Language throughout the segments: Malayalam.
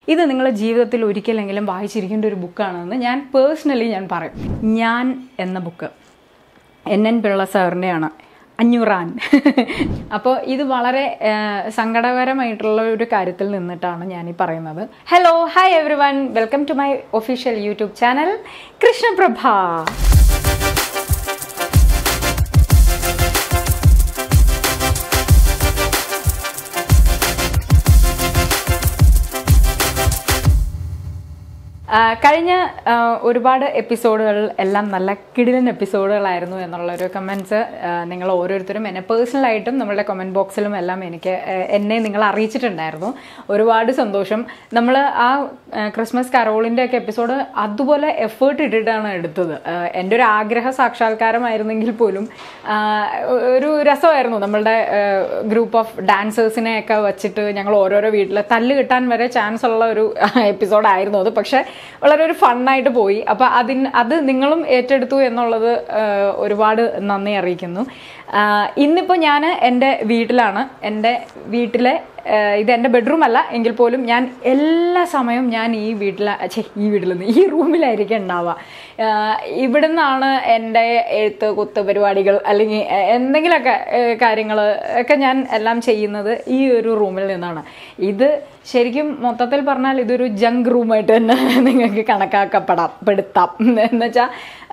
ഇത് നിങ്ങളുടെ ജീവിതത്തിൽ ഒരിക്കലെങ്കിലും വായിച്ചിരിക്കേണ്ട ഒരു ബുക്കാണെന്ന് ഞാൻ പേഴ്സണലി ഞാൻ പറയും ഞാൻ എന്ന ബുക്ക് എൻ എൻ പിള്ള സാറിൻ്റെയാണ് അഞ്ഞൂറാൻ അപ്പോൾ ഇത് വളരെ ആ, സങ്കടകരമായിട്ടുള്ള ഒരു കാര്യത്തിൽ നിന്നിട്ടാണ് ഞാൻ ഈ പറയുന്നത് hello hi everyone welcome to my official YouTube channel Krishnaprabha ആ, കഴിഞ്ഞ ആ, ഒരുപാട് എപ്പിസോഡുകൾ എല്ലാം നല്ല കിടിലൻ എപ്പിസോഡുകളായിരുന്നു എന്നുള്ളൊരു കമൻസ് നിങ്ങൾ ഓരോരുത്തരും എന്നെ പേഴ്സണലായിട്ടും നമ്മളുടെ കമൻറ്റ് ബോക്സിലും എല്ലാം എനിക്ക് ആ, എന്നെ നിങ്ങൾ അറിയിച്ചിട്ടുണ്ടായിരുന്നു ഒരുപാട് സന്തോഷം നമ്മൾ ആ ആ, ക്രിസ്മസ് കരോളിൻ്റെ ഒക്കെ എപ്പിസോഡ് അതുപോലെ എഫേർട്ട് ഇട്ടിട്ടാണ് എടുത്തത് ആ, എൻ്റെ ഒരു ആഗ്രഹ സാക്ഷാത്കാരമായിരുന്നെങ്കിൽ പോലും ആ, ഒരു രസമായിരുന്നു നമ്മളുടെ ഗ്രൂപ്പ് ഓഫ് ഡാൻസേഴ്സിനെ ഒക്കെ വെച്ചിട്ട് ഞങ്ങൾ ഓരോരോ വീട്ടിൽ തല്ല് കിട്ടാൻ വരെ ചാൻസ് ഉള്ള ഒരു എപ്പിസോഡായിരുന്നു അത് പക്ഷേ വളരെ ഒരു ഫണ്ണായിട്ട് പോയി അപ്പോൾ അതിന് അത് നിങ്ങളും ഏറ്റെടുത്തു എന്നുള്ളത് ആ, ഒരുപാട് നന്ദി അറിയിക്കുന്നു ആ, ഇന്നിപ്പോൾ ഞാൻ എൻ്റെ വീട്ടിലാണ് എൻ്റെ വീട്ടിലെ ആ, ഇത് എൻ്റെ ബെഡ്റൂം അല്ല എങ്കിൽ പോലും ഞാൻ എല്ലാ സമയവും ഞാൻ ഈ വീട്ടിൽ ഛെ ഈ വീട്ടിൽ നിന്ന് ഈ റൂമിലായിരിക്കും ഉണ്ടാവുക ആ, ഇവിടുന്നാണ് എൻ്റെ എഴുത്ത് കുത്ത് പരിപാടികൾ അല്ലെങ്കിൽ എ- എന്തെങ്കിലുമൊക്കെ കാര്യങ്ങൾ ഒക്കെ ഞാൻ എല്ലാം ചെയ്യുന്നത് ഈ ഒരു റൂമിൽ നിന്നാണ് ഇത് ശരിക്കും മൊത്തത്തിൽ പറഞ്ഞാൽ ഇതൊരു ജങ്ക് റൂമായിട്ട് തന്നെ നിങ്ങൾക്ക് കണക്കാക്കപ്പെടാം പെടുത്താം എന്ന് വെച്ചാൽ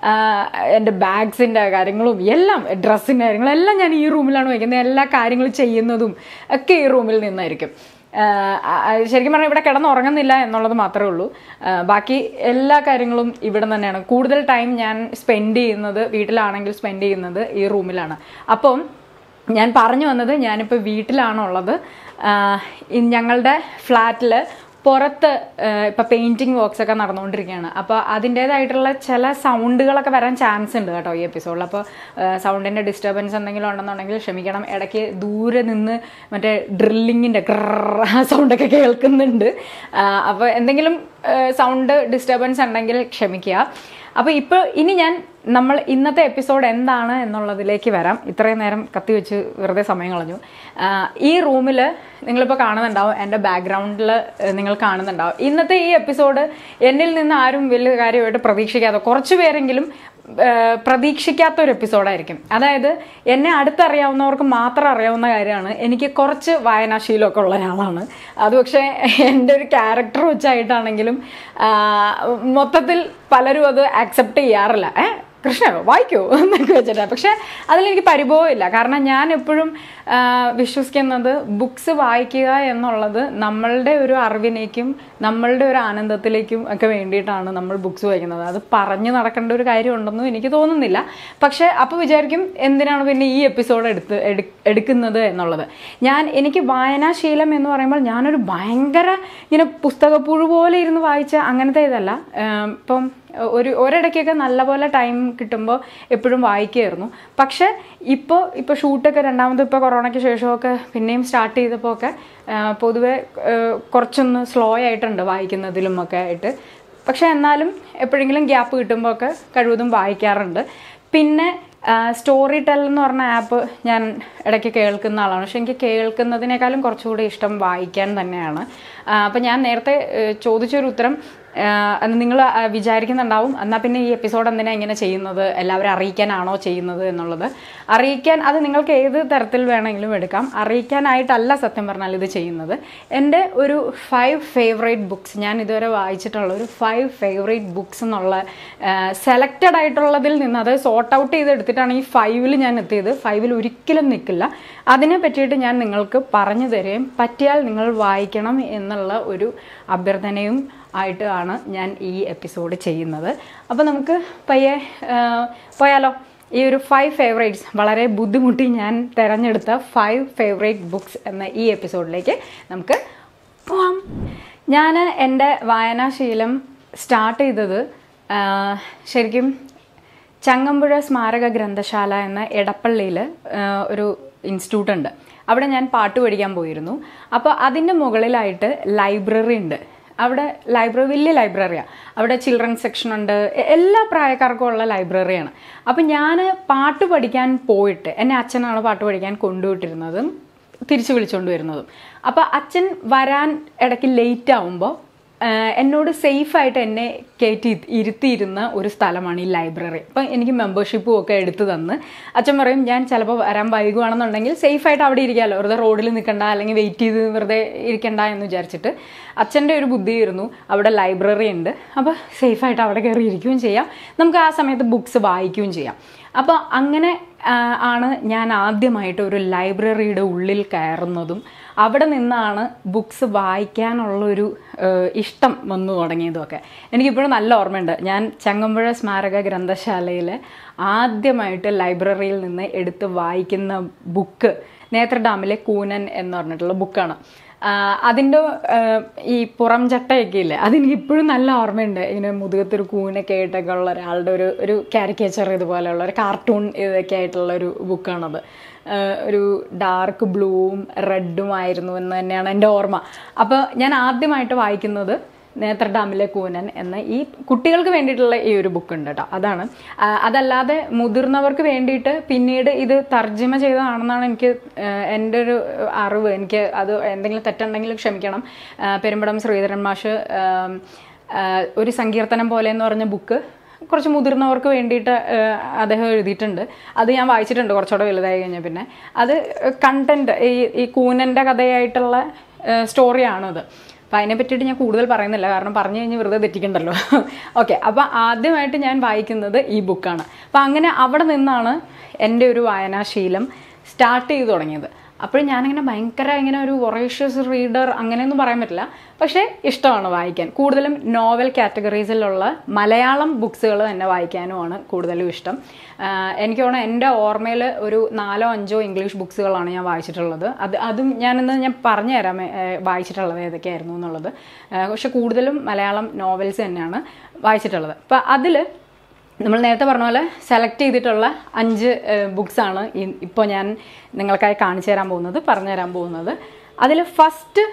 എൻ്റെ ബാഗ്സിൻ്റെ കാര്യങ്ങളും എല്ലാം ഡ്രസ്സിൻ്റെ കാര്യങ്ങളും എല്ലാം ഞാൻ ഈ റൂമിലാണ് വയ്ക്കുന്നത് എല്ലാ കാര്യങ്ങളും ചെയ്യുന്നതും ഒക്കെ ഈ റൂമിൽ നിന്നായിരിക്കും ആഹ് ആ- ശരിക്കും പറഞ്ഞാൽ ഇവിടെ കിടന്നുറങ്ങുന്നില്ല എന്നുള്ളത് മാത്രമേ ഉള്ളൂ ആഹ് ബാക്കി എല്ലാ കാര്യങ്ങളും ഇവിടെ തന്നെയാണ് കൂടുതൽ ടൈം ഞാൻ സ്പെൻഡ് ചെയ്യുന്നത് വീട്ടിലാണെങ്കിൽ സ്പെൻഡ് ചെയ്യുന്നത് ഈ റൂമിലാണ് അപ്പം ഞാൻ പറഞ്ഞു വന്നത് ഞാനിപ്പോൾ വീട്ടിലാണുള്ളത് ആഹ് ഇ- ഞങ്ങളുടെ ഫ്ലാറ്റിൽ പുറത്ത് ആഹ് ഇപ്പം പെയിൻറ്റിങ് വർക്ക്സ് ഒക്കെ നടന്നുകൊണ്ടിരിക്കുകയാണ് അപ്പോൾ അതിൻ്റേതായിട്ടുള്ള ചില സൗണ്ടുകളൊക്കെ വരാൻ ചാൻസ് ഉണ്ട് കേട്ടോ ഈ എപ്പിസോഡിൽ അപ്പോൾ സൗണ്ടിൻ്റെ ഡിസ്റ്റർബൻസ് എന്തെങ്കിലും ഉണ്ടെന്നുണ്ടെങ്കിൽ ക്ഷമിക്കണം ഇടയ്ക്ക് ദൂരെ നിന്ന് മറ്റേ ഡ്രില്ലിങ്ങിൻ്റെ ആ സൗണ്ടൊക്കെ കേൾക്കുന്നുണ്ട് അപ്പോൾ എന്തെങ്കിലും സൗണ്ട് ഡിസ്റ്റർബൻസ് ഉണ്ടെങ്കിൽ ക്ഷമിക്കുക അപ്പോൾ ഇപ്പോൾ ഇനി ഞാൻ നമ്മൾ ഇന്നത്തെ എപ്പിസോഡ് എന്താണ് എന്നുള്ളതിലേക്ക് വരാം ഇത്രയും നേരം കത്തി വെച്ച് വെറുതെ സമയം കളഞ്ഞു ആ, ഈ റൂമിൽ നിങ്ങളിപ്പോൾ കാണുന്നുണ്ടാവും എൻ്റെ ബാക്ക്ഗ്രൗണ്ടിൽ നിങ്ങൾ കാണുന്നുണ്ടാവും ഇന്നത്തെ ഈ എപ്പിസോഡ് എന്നിൽ നിന്ന് ആരും വലിയ കാര്യമായിട്ട് പ്രതീക്ഷിക്കാതെ കുറച്ച് പേരെങ്കിലും ആ, പ്രതീക്ഷിക്കാത്ത ഒരു എപ്പിസോഡായിരിക്കും അതായത് എന്നെ അടുത്തറിയാവുന്നവർക്ക് മാത്രം അറിയാവുന്ന കാര്യമാണ് എനിക്ക് കുറച്ച് വായനാശീലമൊക്കെ ഉള്ള ഒരാളാണ് അത് പക്ഷേ എൻ്റെ ഒരു ക്യാരക്ടർ വെച്ചായിട്ടാണെങ്കിലും ആ, മൊത്തത്തിൽ പലരും അത് ആക്സെപ്റ്റ് ചെയ്യാറില്ല ഏ കൃഷ്ണ വായിക്കോ എന്നൊക്കെ വെച്ചിട്ടാണ് പക്ഷെ അതിലെനിക്ക് പരിഭവമില്ല കാരണം ഞാൻ എപ്പോഴും ആ, വിശ്വസിക്കുന്നത് ബുക്സ് വായിക്കുക എന്നുള്ളത് നമ്മളുടെ ഒരു അറിവിനേക്കും നമ്മളുടെ ഒരു ആനന്ദത്തിലേക്കും ഒക്കെ വേണ്ടിയിട്ടാണ് നമ്മൾ ബുക്സ് വായിക്കുന്നത് അത് പറഞ്ഞു നടക്കേണ്ട ഒരു കാര്യമുണ്ടെന്നും എനിക്ക് തോന്നുന്നില്ല പക്ഷെ അപ്പോൾ വിചാരിക്കും എന്തിനാണ് പിന്നെ ഈ എപ്പിസോഡ് എടുത്ത് എടു- എടുക്കുന്നത് എന്നുള്ളത് ഞാൻ എനിക്ക് വായനാശീലം എന്ന് പറയുമ്പോൾ ഞാനൊരു ഭയങ്കര ഇങ്ങനെ പുസ്തകപ്പുഴു പോലെ ഇരുന്ന് വായിച്ച അങ്ങനത്തെ ഇതല്ല ഏം, ഇപ്പം ഒരു ഒരിടയ്ക്കൊക്കെ നല്ലപോലെ ടൈം കിട്ടുമ്പോൾ എപ്പോഴും വായിക്കുമായിരുന്നു പക്ഷേ ഇപ്പോൾ ഇപ്പോൾ ഷൂട്ടൊക്കെ രണ്ടാമത് ഇപ്പോൾ കൊറോണയ്ക്ക് ശേഷമൊക്കെ പിന്നെയും സ്റ്റാർട്ട് ചെയ്തപ്പോൾ ഒക്കെ ആ, പൊതുവെ ആ, കുറച്ചൊന്ന് സ്ലോ ആയിട്ടുണ്ട് വായിക്കുന്നതിലും ഒക്കെ ആയിട്ട് പക്ഷേ എന്നാലും എപ്പോഴെങ്കിലും ഗ്യാപ്പ് കിട്ടുമ്പോൾ ഒക്കെ കഴിവതും വായിക്കാറുണ്ട് പിന്നെ സ്റ്റോറി ടെൽ എന്ന് പറഞ്ഞ ആപ്പ് ഞാൻ ഇടയ്ക്ക് കേൾക്കുന്ന ആളാണ് പക്ഷെ എനിക്ക് കേൾക്കുന്നതിനേക്കാളും കുറച്ചുകൂടി ഇഷ്ടം വായിക്കാൻ തന്നെയാണ് അപ്പം ഞാൻ നേരത്തെ ആ, ചോദിച്ചൊരു ഉത്തരം എന്ന് നിങ്ങൾ വിചാരിക്കുന്നുണ്ടാവും എന്നാൽ പിന്നെ ഈ എപ്പിസോഡ് എന്തിനാണ് ഇങ്ങനെ ചെയ്യുന്നത് എല്ലാവരും അറിയിക്കാനാണോ ചെയ്യുന്നത് എന്നുള്ളത് അറിയിക്കാൻ അത് നിങ്ങൾക്ക് ഏത് തരത്തിൽ വേണമെങ്കിലും എടുക്കാം അറിയിക്കാനായിട്ടല്ല സത്യം പറഞ്ഞാൽ ഇത് ചെയ്യുന്നത് എൻ്റെ ഒരു ഫൈവ് ഫേവറേറ്റ് ബുക്സ് ഞാൻ ഇതുവരെ വായിച്ചിട്ടുള്ള ഒരു ഫൈവ് ഫേവറേറ്റ് ബുക്സ് എന്നുള്ള സെലക്റ്റഡ് ആയിട്ടുള്ളതിൽ നിന്ന് അത് സോർട്ട് ഔട്ട് ചെയ്ത് എടുത്തിട്ടാണ് ഈ ഫൈവിൽ ഞാൻ എത്തിയത് ഫൈവിൽ ഒരിക്കലും നിൽക്കില്ല അതിനെ പറ്റിയിട്ട് ഞാൻ നിങ്ങൾക്ക് പറഞ്ഞു തരുകയും പറ്റിയാൽ നിങ്ങൾ വായിക്കണം എന്നുള്ള ഒരു അഭ്യർത്ഥനയും ആയിട്ട് ആണ് ഞാൻ ഈ എപ്പിസോഡ് ചെയ്യുന്നത് അപ്പോൾ നമുക്ക് പയ്യെ ആ, പോയാലോ ഈ ഒരു ഫൈവ് ഫേവറേറ്റ്സ് വളരെ ബുദ്ധിമുട്ടി ഞാൻ തിരഞ്ഞെടുത്ത ഫൈവ് ഫേവറേറ്റ് ബുക്സ് എന്ന ഈ എപ്പിസോഡിലേക്ക് നമുക്ക് പോവാം ഞാൻ എൻ്റെ വായനാശീലം സ്റ്റാർട്ട് ചെയ്തത് ആ, ശരിക്കും ചങ്ങമ്പുഴ സ്മാരക ഗ്രന്ഥശാല എന്ന എടപ്പള്ളിയിൽ ഒരു ഇൻസ്റ്റിറ്റ്യൂട്ട് ഉണ്ട് അവിടെ ഞാൻ പാട്ട് പഠിക്കാൻ പോയിരുന്നു അപ്പോൾ അതിൻ്റെ മുകളിലായിട്ട് ലൈബ്രറി ഉണ്ട് അവിടെ ലൈബ്രറി വലിയ ലൈബ്രറിയാണ് അവിടെ ചിൽഡ്രൻ സെക്ഷൻ ഉണ്ട് എ- എല്ലാ പ്രായക്കാർക്കും ഉള്ള ലൈബ്രറിയാണ് അപ്പം ഞാൻ പാട്ട് പഠിക്കാൻ പോയിട്ട് എന്നെ അച്ഛനാണ് പാട്ട് പഠിക്കാൻ കൊണ്ടുവിട്ടിരുന്നതും തിരിച്ചു വിളിച്ചുകൊണ്ട് വരുന്നതും അപ്പോൾ അച്ഛൻ വരാൻ ഇടയ്ക്ക് ലേറ്റ് ആവുമ്പോൾ ആഹ് എന്നോട് സേഫായിട്ട് എന്നെ കയറ്റി ഇരുത്തിയിരുന്ന ഒരു സ്ഥലമാണ് ഈ ലൈബ്രറി അപ്പം എനിക്ക് മെമ്പർഷിപ്പും ഒക്കെ എടുത്തു തന്ന് അച്ഛൻ പറയും ഞാൻ ചിലപ്പോൾ വരാൻ വൈകുവാണെന്നുണ്ടെങ്കിൽ സേഫായിട്ട് അവിടെ ഇരിക്കാമല്ലോ വെറുതെ റോഡിൽ നിൽക്കണ്ട അല്ലെങ്കിൽ വെയിറ്റ് ചെയ്ത് വെറുതെ ഇരിക്കണ്ട എന്ന് വിചാരിച്ചിട്ട് അച്ഛൻ്റെ ഒരു ബുദ്ധിയായിരുന്നു അവിടെ ലൈബ്രറി ഉണ്ട് അപ്പോൾ സേഫായിട്ട് അവിടെ കയറി ഇരിക്കുകയും ചെയ്യാം നമുക്ക് ആ സമയത്ത് ബുക്സ് വായിക്കുകയും ചെയ്യാം അപ്പോൾ അങ്ങനെ ആ, ആണ് ഞാൻ ആദ്യമായിട്ട് ഒരു ലൈബ്രറിയുടെ ഉള്ളിൽ കയറുന്നതും അവിടെ നിന്നാണ് ബുക്സ് വായിക്കാനുള്ളൊരു ഏഹ്, ഇഷ്ടം വന്നു തുടങ്ങിയതുമൊക്കെ എനിക്കിപ്പോഴും നല്ല ഓർമ്മയുണ്ട് ഞാൻ ചങ്ങമ്പുഴ സ്മാരക ഗ്രന്ഥശാലയിൽ ആദ്യമായിട്ട് ലൈബ്രറിയിൽ നിന്ന് എടുത്ത് വായിക്കുന്ന ബുക്ക് നേത്ര ഡാമിലെ കൂനൻ എന്ന് പറഞ്ഞിട്ടുള്ള ബുക്കാണ് അതിൻ്റെ ഈ പുറം ചട്ടയൊക്കെ ഇല്ലേ അതെനിക്ക് ഇപ്പോഴും നല്ല ഓർമ്മയുണ്ട് ഇങ്ങനെ മുതുകത്തൊരു കൂനൊക്കെ ആയിട്ടൊക്കെ ഉള്ള ഒരാളുടെ ഒരു ഒരു കാരിക്കേച്ചർ ഇതുപോലെയുള്ള ഒരു കാർട്ടൂൺ ഇതൊക്കെ ആയിട്ടുള്ള ഒരു ബുക്കാണത് ആഹ് ഒരു ഡാർക്ക് ബ്ലൂവും റെഡും ആയിരുന്നു എന്ന് തന്നെയാണ് എൻ്റെ ഓർമ്മ അപ്പോൾ ഞാൻ ആദ്യമായിട്ട് വായിക്കുന്നത് നേത്ര ഡാമിലെ കൂനൻ എന്ന ഈ കുട്ടികൾക്ക് വേണ്ടിയിട്ടുള്ള ഈ ഒരു ബുക്ക് ഉണ്ട് കേട്ടോ അതാണ് ആ, അതല്ലാതെ മുതിർന്നവർക്ക് വേണ്ടിയിട്ട് പിന്നീട് ഇത് തർജ്ജമ ചെയ്തതാണെന്നാണ് എനിക്ക് ആ, എൻ്റെ ഒരു അറിവ് എനിക്ക് അത് എന്തെങ്കിലും തെറ്റുണ്ടെങ്കിൽ ക്ഷമിക്കണം ആ, പെരുമ്പടം ശ്രീധരൻ മാഷ് ആ, ആ, ഒരു സങ്കീർത്തനം പോലെ എന്ന് പറഞ്ഞ ബുക്ക് കുറച്ച് മുതിർന്നവർക്ക് വേണ്ടിയിട്ട് ആ, അദ്ദേഹം എഴുതിയിട്ടുണ്ട് അത് ഞാൻ വായിച്ചിട്ടുണ്ട് കുറച്ചുകൂടെ വലുതായി കഴിഞ്ഞാൽ പിന്നെ അത് കണ്ടന്റ് ഈ ഈ കൂനൻ്റെ കഥയായിട്ടുള്ള സ്റ്റോറിയാണത് അപ്പം അതിനെ പറ്റിയിട്ട് ഞാൻ കൂടുതൽ പറയുന്നില്ല കാരണം പറഞ്ഞു കഴിഞ്ഞ് വെറുതെ തെറ്റിക്കണ്ടല്ലോ ഓക്കെ അപ്പോൾ ആദ്യമായിട്ട് ഞാൻ വായിക്കുന്നത് ഈ ബുക്കാണ് അപ്പം അങ്ങനെ അവിടെ നിന്നാണ് എൻ്റെ ഒരു വായനാശീലം സ്റ്റാർട്ട് ചെയ്തു തുടങ്ങിയത് അപ്പോൾ ഞാനിങ്ങനെ ഭയങ്കര ഇങ്ങനെ ഒരു വൊറേഷ്യസ് റീഡർ അങ്ങനെയൊന്നും പറയാൻ പറ്റില്ല പക്ഷേ ഇഷ്ടമാണ് വായിക്കാൻ കൂടുതലും നോവൽ കാറ്റഗറീസിലുള്ള മലയാളം ബുക്സുകൾ തന്നെ വായിക്കാനുമാണ് കൂടുതലും ഇഷ്ടം ആഹ് എനിക്ക് തോന്നുന്നു എൻ്റെ ഓർമ്മയിൽ ഒരു നാലോ അഞ്ചോ ഇംഗ്ലീഷ് ബുക്സുകളാണ് ഞാൻ വായിച്ചിട്ടുള്ളത് അത് അതും ഞാനിന്ന് ഞാൻ പറഞ്ഞു തരാം ഏഹ് വായിച്ചിട്ടുള്ളത് ഏതൊക്കെയായിരുന്നു എന്നുള്ളത് ആഹ് പക്ഷെ കൂടുതലും മലയാളം നോവൽസ് തന്നെയാണ് വായിച്ചിട്ടുള്ളത് അപ്പം അതിൽ നമ്മൾ നേരത്തെ പറഞ്ഞ പോലെ സെലക്ട് ചെയ്തിട്ടുള്ള അഞ്ച് ബുക്സാണ് ഇപ്പോൾ ഞാൻ നിങ്ങൾക്കായി കാണിച്ചു തരാൻ പോകുന്നത് പറഞ്ഞു തരാൻ പോകുന്നത് അതിൽ ഫസ്റ്റ്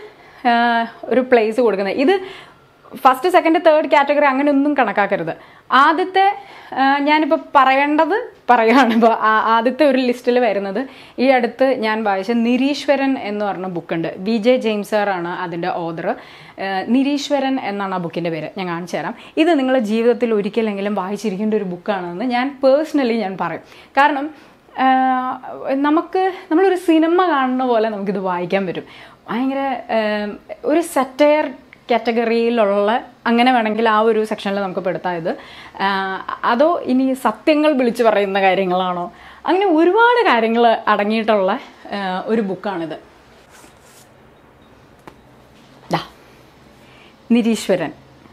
ഒരു പ്ലേസ് കൊടുക്കുന്നത് ഇത് ഫസ്റ്റ് സെക്കൻഡ് തേർഡ് കാറ്റഗറി അങ്ങനെ ഒന്നും കണക്കാക്കരുത് ആദ്യത്തെ ആ, ഞാനിപ്പോൾ പറയേണ്ടത് പറയുകയാണ് ഇപ്പോൾ ആദ്യത്തെ ഒരു ലിസ്റ്റിൽ വരുന്നത് ഈ അടുത്ത് ഞാൻ വായിച്ച നിരീശ്വരൻ എന്ന് പറഞ്ഞ ബുക്കുണ്ട് വി ജെ ജെയിംസ് സാറാണ് അതിൻ്റെ ഓദർ നിരീശ്വരൻ എന്നാണ് ആ ബുക്കിൻ്റെ പേര് ഞാൻ കാണിച്ചു തരാം ഇത് നിങ്ങളുടെ ജീവിതത്തിൽ ഒരിക്കലെങ്കിലും വായിച്ചിരിക്കേണ്ട ഒരു ബുക്കാണെന്ന് ഞാൻ പേഴ്സണലി ഞാൻ പറയും കാരണം ആഹ് നമുക്ക് നമ്മളൊരു സിനിമ കാണുന്ന പോലെ നമുക്കിത് വായിക്കാൻ പറ്റും ഭയങ്കര ആഹ് ഒരു സറ്റയർ കാറ്റഗറിയിലുള്ള അങ്ങനെ വേണമെങ്കിൽ ആ ഒരു സെക്ഷനിൽ നമുക്ക് പെടുത്താം ഇത് ആഹ് അതോ ഇനി സത്യങ്ങൾ വിളിച്ചു പറയുന്ന കാര്യങ്ങളാണോ അങ്ങനെ ഒരുപാട് കാര്യങ്ങൾ അടങ്ങിയിട്ടുള്ള ആഹ് ഒരു ബുക്കാണിത് ദാ നിരീശ്വരൻ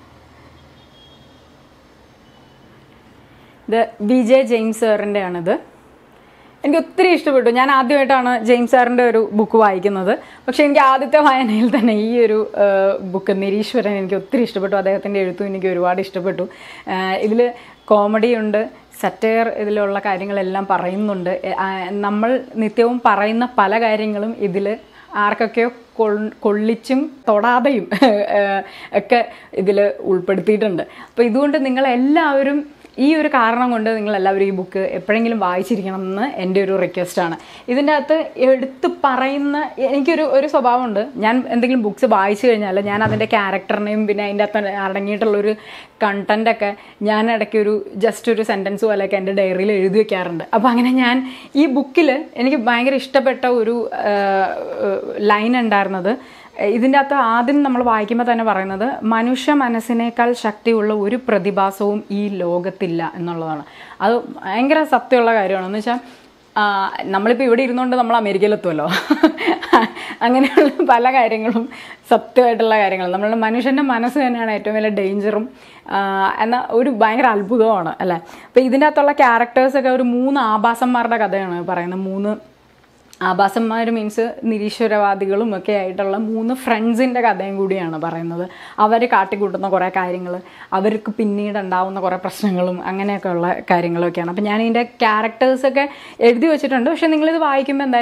ഇത് വി ജെ ജെയിംസ് സാറിൻ്റെ ആണിത് എനിക്ക് ഒത്തിരി ഇഷ്ടപ്പെട്ടു ഞാൻ ആദ്യമായിട്ടാണ് ജെയിംസ് സാറിൻ്റെ ഒരു ബുക്ക് വായിക്കുന്നത് പക്ഷെ എനിക്ക് ആദ്യത്തെ വായനയിൽ തന്നെ ഈ ഒരു ബുക്ക് നിരീശ്വരൻ എനിക്ക് ഒത്തിരി ഇഷ്ടപ്പെട്ടു അദ്ദേഹത്തിൻ്റെ എഴുത്തും എനിക്ക് ഒരുപാട് ഇഷ്ടപ്പെട്ടു ഇതിൽ കോമഡി ഉണ്ട് സറ്റയർ ഇതിലുള്ള കാര്യങ്ങളെല്ലാം പറയുന്നുണ്ട് എ- ആ, നമ്മൾ നിത്യവും പറയുന്ന പല കാര്യങ്ങളും ഇതിൽ ആർക്കൊക്കെയോ കൊൾ- കൊള്ളിച്ചും തൊടാതെയും ഏഹ്, ഒക്കെ ഇതിൽ ഉൾപ്പെടുത്തിയിട്ടുണ്ട് അപ്പോൾ ഇതുകൊണ്ട് നിങ്ങളെല്ലാവരും ഈ ഒരു കാരണം കൊണ്ട് നിങ്ങൾ എല്ലാവരും ഈ ബുക്ക് എപ്പോഴെങ്കിലും വായിച്ചിരിക്കണം എന്ന് എൻ്റെ ഒരു റിക്വസ്റ്റാണ് ഇതിൻ്റെ അകത്ത് എടുത്ത് പറയുന്ന എനിക്കൊരു ഒരു സ്വഭാവമുണ്ട് ഞാൻ എന്തെങ്കിലും ബുക്സ് വായിച്ചു കഴിഞ്ഞാൽ ഞാൻ അതിൻ്റെ ക്യാരക്ടറിനെയും പിന്നെ അതിൻ്റെ അകത്ത് അടങ്ങിയിട്ടുള്ളൊരു കണ്ടൻ്റൊക്കെ ഞാൻ ഇടയ്ക്ക് ഒരു ജസ്റ്റ് ഒരു സെൻറ്റൻസ് പോലെയൊക്കെ എൻ്റെ ഡയറിയിൽ എഴുതി വെക്കാറുണ്ട് അപ്പോൾ അങ്ങനെ ഞാൻ ഈ ബുക്കിൽ എനിക്ക് ഭയങ്കര ഇഷ്ടപ്പെട്ട ഒരു ലൈൻ ഉണ്ടായിരുന്നത് ഇതിൻ്റെ അകത്ത് ആദ്യം നമ്മൾ വായിക്കുമ്പോൾ തന്നെ പറയുന്നത് മനുഷ്യ മനസ്സിനേക്കാൾ ശക്തിയുള്ള ഒരു പ്രതിഭാസവും ഈ ലോകത്തില്ല എന്നുള്ളതാണ് അത് ഭയങ്കര സത്യമുള്ള കാര്യമാണ് എന്ന് വെച്ചാൽ നമ്മളിപ്പോൾ ഇവിടെ ഇരുന്നുകൊണ്ട് നമ്മൾ അമേരിക്കയിലെത്തുമല്ലോ അങ്ങനെയുള്ള പല കാര്യങ്ങളും സത്യമായിട്ടുള്ള കാര്യങ്ങൾ നമ്മളുടെ മനുഷ്യൻ്റെ മനസ്സ് തന്നെയാണ് ഏറ്റവും വലിയ ഡേഞ്ചറും എന്ന ഒരു ഭയങ്കര അത്ഭുതമാണ് അല്ലേ അപ്പോൾ ഇതിൻ്റെ അകത്തുള്ള ക്യാരക്ടേഴ്സൊക്കെ ഒരു മൂന്ന് ആഭാസന്മാരുടെ കഥയാണ് പറയുന്നത് മൂന്ന് ആഭാസന്മാർ മീൻസ് നിരീശ്വരവാദികളും ഒക്കെ ആയിട്ടുള്ള മൂന്ന് ഫ്രണ്ട്സിൻ്റെ കഥയും കൂടിയാണ് പറയുന്നത് അവർ കാട്ടിക്കൂട്ടുന്ന കുറേ കാര്യങ്ങൾ അവർക്ക് പിന്നീട് ഉണ്ടാവുന്ന കുറേ പ്രശ്നങ്ങളും അങ്ങനെയൊക്കെയുള്ള കാര്യങ്ങളൊക്കെയാണ് അപ്പം ഞാൻ ഇതിൻ്റെ ക്യാരക്ടേഴ്സൊക്കെ എഴുതി വെച്ചിട്ടുണ്ട് പക്ഷേ നിങ്ങളിത് വായിക്കുമ്പോൾ എന്തായാലും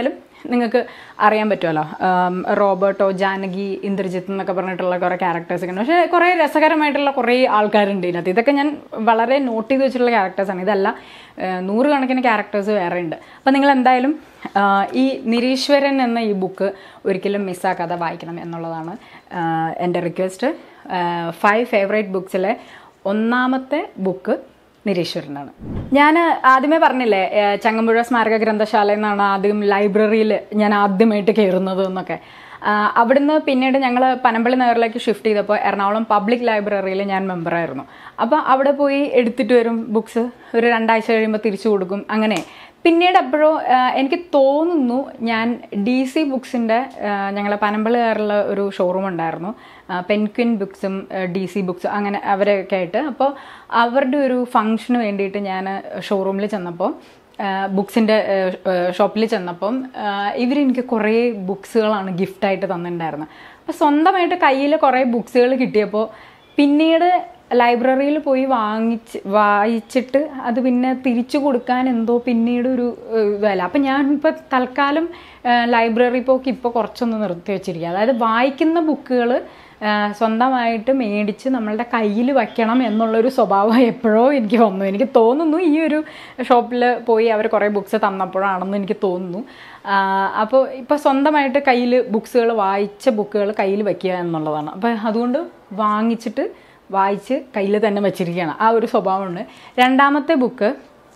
നിങ്ങൾക്ക് അറിയാൻ പറ്റുമല്ലോ ആം, റോബർട്ടോ ജാനകി ഇന്ദ്രജിത്ത് എന്നൊക്കെ പറഞ്ഞിട്ടുള്ള കുറേ ക്യാരക്ടേഴ്സ് ഒക്കെ ഉണ്ട് പക്ഷേ കുറേ രസകരമായിട്ടുള്ള കുറേ ആൾക്കാരുണ്ട് ഇതിനകത്ത് ഇതൊക്കെ ഞാൻ വളരെ നോട്ട് ചെയ്ത് വെച്ചിട്ടുള്ള ക്യാരക്ടേഴ്സാണ് ഇതല്ല ആ, നൂറുകണക്കിന് ക്യാരക്ടേഴ്സ് വേറെ ഉണ്ട് അപ്പോൾ നിങ്ങൾ എന്തായാലും ആ, ഈ നിരീശ്വരൻ എന്ന ഈ ബുക്ക് ഒരിക്കലും മിസ്സാക്കാതെ വായിക്കണം എന്നുള്ളതാണ് ആ, എൻ്റെ റിക്വസ്റ്റ് ഫൈവ് ഫേവറേറ്റ് ബുക്സിലെ ഒന്നാമത്തെ ബുക്ക് നിരീശ്വരനാണ് ഞാൻ ആദ്യമേ പറഞ്ഞില്ലേ ഏഹ് ചങ്ങമ്പുഴ സ്മാരക ഗ്രന്ഥശാല എന്നാണ് ആദ്യം ലൈബ്രറിയിൽ ഞാൻ ആദ്യമായിട്ട് കയറുന്നത് എന്നൊക്കെ ആഹ് അവിടുന്ന് പിന്നീട് ഞങ്ങൾ പനമ്പള്ളി നഗറിലേക്ക് ഷിഫ്റ്റ് ചെയ്തപ്പോൾ എറണാകുളം പബ്ലിക് ലൈബ്രറിയിൽ ഞാൻ മെമ്പറായിരുന്നു അപ്പോൾ അവിടെ പോയി എടുത്തിട്ട് വരും ബുക്സ് ഒരു രണ്ടാഴ്ച കഴിയുമ്പോൾ തിരിച്ചു കൊടുക്കും അങ്ങനെ പിന്നീട് എപ്പോഴോ എനിക്ക് തോന്നുന്നു ഞാൻ ഡി സി ബുക്സിൻ്റെ ഞങ്ങളെ പനമ്പള്ളിയാറുള്ള ഒരു ഷോറൂം ഉണ്ടായിരുന്നു പെൻക്വിൻ ബുക്സും ഡി സി ബുക്സ് അങ്ങനെ അവരൊക്കെ ആയിട്ട് അപ്പോൾ അവരുടെ ഒരു ഫംഗ്ഷന് വേണ്ടിയിട്ട് ഞാൻ ഷോറൂമിൽ ചെന്നപ്പോൾ ബുക്സിൻ്റെ ഷോപ്പിൽ ചെന്നപ്പം ഇവരെനിക്ക് കുറേ ബുക്സുകളാണ് ഗിഫ്റ്റായിട്ട് തന്നിട്ടുണ്ടായിരുന്നത് അപ്പോൾ സ്വന്തമായിട്ട് കയ്യിൽ കുറേ ബുക്സുകൾ കിട്ടിയപ്പോൾ പിന്നീട് ലൈബ്രറിയിൽ പോയി വാങ്ങിച്ച് വായിച്ചിട്ട് അത് പിന്നെ തിരിച്ചു കൊടുക്കാൻ എന്തോ പിന്നീട് ഒരു ഏഹ്, വില അപ്പം ഞാൻ ഇപ്പോൾ തൽക്കാലം ലൈബ്രറി പോക്ക് ഇപ്പോൾ കുറച്ചൊന്ന് നിർത്തി വെച്ചിരിക്കുക അതായത് വായിക്കുന്ന ബുക്കുകൾ സ്വന്തമായിട്ട് മേടിച്ച് നമ്മളുടെ കയ്യിൽ വയ്ക്കണം എന്നുള്ളൊരു സ്വഭാവം എപ്പോഴോ എനിക്ക് വന്നു എനിക്ക് തോന്നുന്നു ഈ ഒരു ഷോപ്പിൽ പോയി അവർ കുറേ ബുക്സ് തന്നപ്പോഴാണെന്ന് എനിക്ക് തോന്നുന്നു അപ്പോൾ ഇപ്പോൾ സ്വന്തമായിട്ട് കയ്യിൽ ബുക്സുകൾ വായിച്ച ബുക്കുകൾ കയ്യിൽ വയ്ക്കുക എന്നുള്ളതാണ് അപ്പോൾ അതുകൊണ്ട് വാങ്ങിച്ചിട്ട് വായിച്ച് കയ്യിൽ തന്നെ വെച്ചിരിക്കുകയാണ് ആ ഒരു സ്വഭാവമുണ്ട് രണ്ടാമത്തെ ബുക്ക്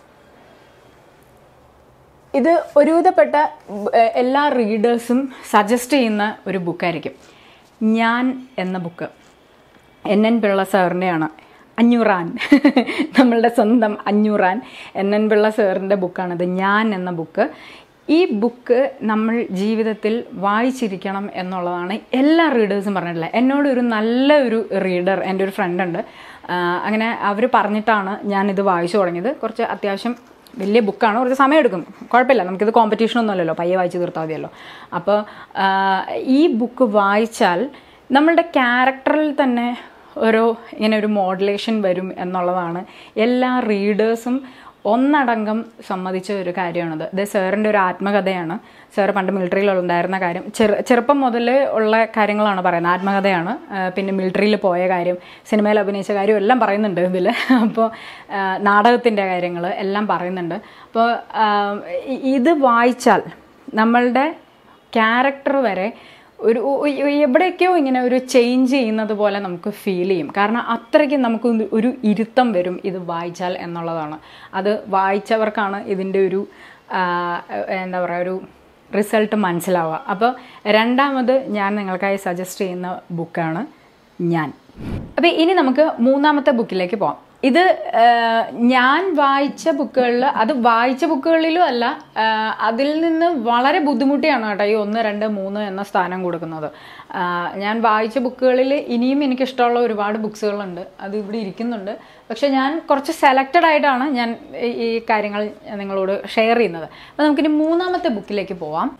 ഇത് ഒരുവിധപ്പെട്ട ബ്- ഏഹ് എല്ലാ റീഡേഴ്സും സജസ്റ്റ് ചെയ്യുന്ന ഒരു ബുക്കായിരിക്കും ഞാൻ എന്ന ബുക്ക് എൻ എൻ പിള്ള സാറിൻ്റെയാണ് അഞ്ഞൂറാൻ നമ്മളുടെ സ്വന്തം അഞ്ഞൂറാൻ എൻ എൻ പിള്ള സാറിൻ്റെ ബുക്കാണിത് ഞാൻ എന്ന ബുക്ക് ഈ ബുക്ക് നമ്മൾ ജീവിതത്തിൽ വായിച്ചിരിക്കണം എന്നുള്ളതാണ് എല്ലാ റീഡേഴ്സും പറഞ്ഞിട്ടുള്ളത് എന്നോട് ഒരു നല്ല ഒരു റീഡർ എൻ്റെ ഒരു ഫ്രണ്ട് ഉണ്ട് ആഹ് അങ്ങനെ അവർ പറഞ്ഞിട്ടാണ് ഞാനിത് വായിച്ചു തുടങ്ങിയത് കുറച്ച് അത്യാവശ്യം വലിയ ബുക്കാണ് കുറച്ച് സമയം എടുക്കും കുഴപ്പമില്ല നമുക്കിത് കോമ്പറ്റീഷൻ ഒന്നും അല്ലല്ലോ പയ്യെ വായിച്ച് തീർത്താൽ മതിയല്ലോ അപ്പോൾ ഈ ബുക്ക് വായിച്ചാൽ നമ്മളുടെ ക്യാരക്ടറിൽ തന്നെ ഒരു ഇങ്ങനെ ഒരു മോഡുലേഷൻ വരും എന്നുള്ളതാണ് എല്ലാ റീഡേഴ്സും ഒന്നടങ്കം സമ്മതിച്ച ഒരു കാര്യമാണത് ഇത് സാറിൻ്റെ ഒരു ആത്മകഥയാണ് സാറ് പണ്ട് മിലിറ്ററിയിൽ ഉണ്ടായിരുന്ന കാര്യം ചെറു ചെറുപ്പം മുതൽ ഉള്ള കാര്യങ്ങളാണ് പറയുന്നത് ആത്മകഥയാണ് ആ, പിന്നെ മിലിറ്ററിയിൽ പോയ കാര്യം സിനിമയിൽ അഭിനയിച്ച കാര്യം എല്ലാം പറയുന്നുണ്ട് ഇതിൽ അപ്പോൾ നാടകത്തിൻ്റെ കാര്യങ്ങൾ എല്ലാം പറയുന്നുണ്ട് അപ്പോൾ ആ, ഇ- ഇത് വായിച്ചാൽ നമ്മളുടെ ക്യാരക്ടർ വരെ ഒരു ഒ- ഒ- എവിടെയൊക്കെയോ ഇങ്ങനെ ഒരു ചേഞ്ച് ചെയ്യുന്നത് പോലെ നമുക്ക് ഫീൽ ചെയ്യും കാരണം അത്രയ്ക്ക് നമുക്ക് ഒരു- ഒരു ഇരുത്തം വരും ഇത് വായിച്ചാൽ എന്നുള്ളതാണ് അത് വായിച്ചവർക്കാണ് ഇതിൻ്റെ ഒരു ആ, എന്താ പറയുക ഒരു റിസൾട്ട് മനസ്സിലാവുക അപ്പോൾ രണ്ടാമത് ഞാൻ നിങ്ങൾക്കായി സജസ്റ്റ് ചെയ്യുന്ന ബുക്കാണ് ഞാൻ അപ്പോൾ ഇനി നമുക്ക് മൂന്നാമത്തെ ബുക്കിലേക്ക് പോകാം ഇത് ആ, ഞാൻ വായിച്ച ബുക്കുകളിൽ അത് വായിച്ച ബുക്കുകളിലും അല്ല ആ, അതിൽ നിന്ന് വളരെ ബുദ്ധിമുട്ടിയാണ് കേട്ടോ ഈ ഒന്ന് രണ്ട് മൂന്ന് എന്ന സ്ഥാനം കൊടുക്കുന്നത് ആ, ഞാൻ വായിച്ച ബുക്കുകളിൽ ഇനിയും എനിക്കിഷ്ടമുള്ള ഒരുപാട് ബുക്സുകളുണ്ട് അത് ഇവിടെ ഇരിക്കുന്നുണ്ട് പക്ഷെ ഞാൻ കുറച്ച് സെലക്റ്റഡ് ആയിട്ടാണ് ഞാൻ ഈ- ഈ കാര്യങ്ങൾ നിങ്ങളോട് ഷെയർ ചെയ്യുന്നത് അപ്പോൾ നമുക്കിനി മൂന്നാമത്തെ ബുക്കിലേക്ക് പോവാം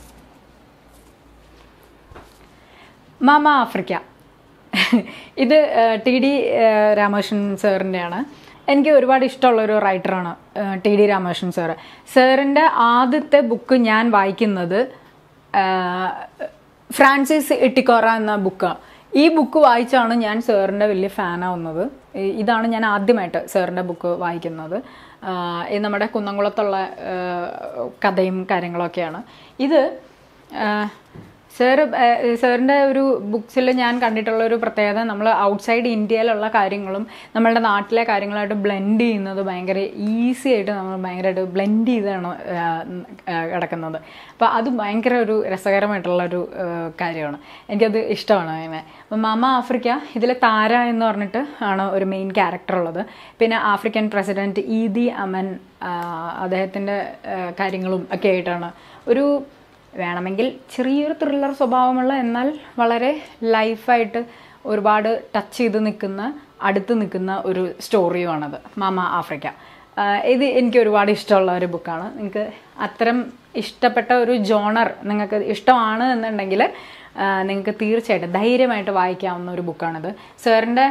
മാമ ആഫ്രിക്ക ഇത് ടി ഡി രാമകൃഷ്ണൻ സാറിൻ്റെയാണ് എനിക്ക് ഒരുപാട് ഇഷ്ടമുള്ള ഒരു റൈറ്ററാണ് ടി ഡി രാമകൃഷ്ണൻ സാറ് സാറിൻ്റെ ആദ്യത്തെ ബുക്ക് ഞാൻ വായിക്കുന്നത് ആ, ഫ്രാൻസിസ് എട്ടിക്കോറ എന്ന ബുക്കാണ് ഈ ബുക്ക് വായിച്ചാണ് ഞാൻ സാറിൻ്റെ വലിയ ഫാനാവുന്നത് ഈ- ഇതാണ് ഞാൻ ആദ്യമായിട്ട് സാറിൻ്റെ ബുക്ക് വായിക്കുന്നത് ആ, ഇത് നമ്മുടെ കുന്നംകുളത്തുള്ള ആ, കഥയും കാര്യങ്ങളൊക്കെയാണ് ഇത് ആ, സാറ് സാറിൻ്റെ ഒരു ബുക്സിൽ ഞാൻ കണ്ടിട്ടുള്ള ഒരു പ്രത്യേകത നമ്മൾ ഔട്ട്സൈഡ് ഇന്ത്യയിലുള്ള കാര്യങ്ങളും നമ്മളുടെ നാട്ടിലെ കാര്യങ്ങളായിട്ട് ബ്ലെൻഡ് ചെയ്യുന്നത് ഭയങ്കര ഈസി ആയിട്ട് നമ്മൾ ഭയങ്കരമായിട്ട് ബ്ലെൻഡ് ചെയ്താണ് ആ, ആ, കിടക്കുന്നത് അപ്പോൾ അത് ഭയങ്കര ഒരു രസകരമായിട്ടുള്ള ഒരു ആ, കാര്യമാണ് എനിക്കത് ഇഷ്ടമാണ് അങ്ങനെ അപ്പം മമ ആഫ്രിക്ക ഇതിൽ താര എന്ന് പറഞ്ഞിട്ട് ആണ് ഒരു മെയിൻ ക്യാരക്ടർ ഉള്ളത് പിന്നെ ആഫ്രിക്കൻ പ്രസിഡന്റ് ഈദി അമൻ അദ്ദേഹത്തിൻ്റെ കാര്യങ്ങളും ഒക്കെ ആയിട്ടാണ് ഒരു വേണമെങ്കിൽ ചെറിയൊരു ത്രില്ലർ സ്വഭാവമുള്ള എന്നാൽ വളരെ ലൈഫായിട്ട് ഒരുപാട് ടച്ച് ചെയ്ത് നിൽക്കുന്ന അടുത്ത് നിൽക്കുന്ന ഒരു സ്റ്റോറിയുമാണത് മാമ ആഫ്രിക്ക ആഹ് ഇത് എനിക്ക് ഒരുപാട് ഇഷ്ടമുള്ള ഒരു ബുക്കാണ് നിങ്ങൾക്ക് അത്തരം ഇഷ്ടപ്പെട്ട ഒരു ജോണർ നിങ്ങൾക്ക് ഇഷ്ടമാണ് എന്നുണ്ടെങ്കിൽ നിങ്ങൾക്ക് തീർച്ചയായിട്ടും ധൈര്യമായിട്ട് വായിക്കാവുന്ന ഒരു ബുക്കാണിത് സാറിൻ്റെ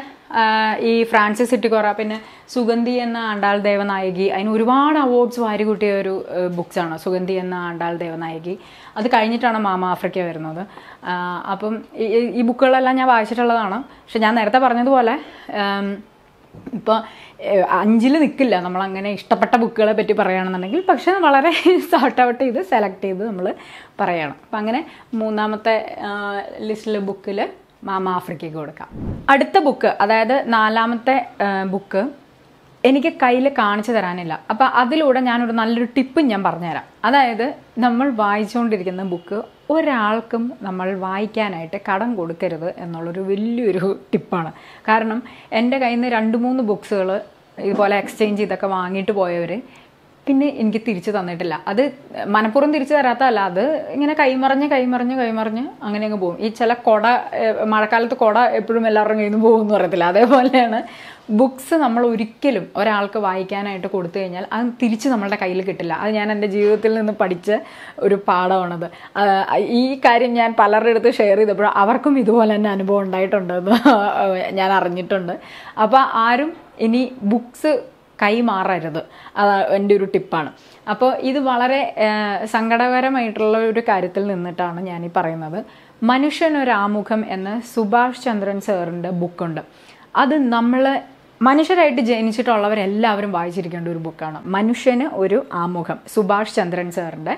ഈ ഫ്രാൻസിസ് സിറ്റിക്കോറ പിന്നെ സുഗന്ധി എന്ന ആണ്ടാൾ ദേവനായകി അതിന് ഒരുപാട് അവാർഡ്സ് വാരി കൂട്ടിയ ഒരു ബുക്സാണ് സുഗന്ധി എന്ന ആണ്ടാൾ ദേവനായകി അത് കഴിഞ്ഞിട്ടാണ് മാമ ആഫ്രിക്ക വരുന്നത് ആ, അപ്പം ഈ- ഈ- ഈ ബുക്കുകളെല്ലാം ഞാൻ വായിച്ചിട്ടുള്ളതാണ് പക്ഷെ ഞാൻ നേരത്തെ പറഞ്ഞതുപോലെ ആം, ഇപ്പോൾ അഞ്ചിൽ നിൽക്കില്ല നമ്മൾ അങ്ങനെ ഇഷ്ടപ്പെട്ട ബുക്കുകളെ പറ്റി പറയുകയാണെന്നുണ്ടെങ്കിൽ പക്ഷെ വളരെ സോർട്ട് ഔട്ട് ചെയ്ത് സെലക്ട് ചെയ്ത് നമ്മൾ പറയണം അപ്പം അങ്ങനെ മൂന്നാമത്തെ ലിസ്റ്റിലെ ബുക്കിൽ മാമ ആഫ്രിക്കയ്ക്ക് കൊടുക്കാം അടുത്ത ബുക്ക് അതായത് നാലാമത്തെ ബുക്ക് എനിക്ക് കയ്യിൽ കാണിച്ചു തരാനില്ല അപ്പം അതിലൂടെ ഞാനൊരു നല്ലൊരു ടിപ്പും ഞാൻ പറഞ്ഞുതരാം അതായത് നമ്മൾ വായിച്ചുകൊണ്ടിരിക്കുന്ന ബുക്ക് ഒരാൾക്കും നമ്മൾ വായിക്കാനായിട്ട് കടം കൊടുക്കരുത് എന്നുള്ളൊരു വലിയൊരു ടിപ്പാണ് കാരണം എൻ്റെ കയ്യിൽ നിന്ന് രണ്ട് മൂന്ന് ബുക്സുകൾ ഇതുപോലെ എക്സ്ചേഞ്ച് ചെയ്തൊക്കെ വാങ്ങിയിട്ട് പോയവർ പിന്നെ എനിക്ക് തിരിച്ചു തന്നിട്ടില്ല അത് മനഃപൂർവ്വം തിരിച്ചു തരാത്തതല്ല അത് ഇങ്ങനെ കൈമറിഞ്ഞ് കൈമറിഞ്ഞ് കൈമറിഞ്ഞ് അങ്ങനെ അങ്ങ് പോകും ഈ ചില കൊട ഏഹ്, മഴക്കാലത്ത് കൊട എപ്പോഴും എല്ലാവരുടെയും കയ്യിൽ നിന്ന് പോകുമെന്ന് പറയത്തില്ല അതേപോലെയാണ് ബുക്സ് നമ്മൾ ഒരിക്കലും ഒരാൾക്ക് വായിക്കാനായിട്ട് കൊടുത്തു കഴിഞ്ഞാൽ അത് തിരിച്ച് നമ്മളുടെ കയ്യിൽ കിട്ടില്ല അത് ഞാൻ എൻ്റെ ജീവിതത്തിൽ നിന്ന് പഠിച്ച ഒരു പാഠമാണത് ആ, ഈ കാര്യം ഞാൻ പലരുടെ അടുത്ത് ഷെയർ ചെയ്തപ്പോൾ അവർക്കും ഇതുപോലെ തന്നെ അനുഭവം ഉണ്ടായിട്ടുണ്ടെന്ന് ഞാൻ അറിഞ്ഞിട്ടുണ്ട് അപ്പോൾ ആരും ഇനി ബുക്സ് കൈമാറരുത് അത് എൻ്റെ ഒരു ടിപ്പാണ് അപ്പോൾ ഇത് വളരെ ആ, സങ്കടകരമായിട്ടുള്ള ഒരു കാര്യത്തിൽ നിന്നിട്ടാണ് ഞാൻ ഈ പറയുന്നത് മനുഷ്യനൊരാമുഖം എന്ന സുഭാഷ് ചന്ദ്രൻ സാറിൻ്റെ ബുക്കുണ്ട് അത് നമ്മൾ മനുഷ്യരായിട്ട് ജനിച്ചിട്ടുള്ളവരെല്ലാവരും വായിച്ചിരിക്കേണ്ട ഒരു ബുക്കാണ് മനുഷ്യന് ഒരു ആമുഖം സുഭാഷ് ചന്ദ്രൻ സാറിൻ്റെ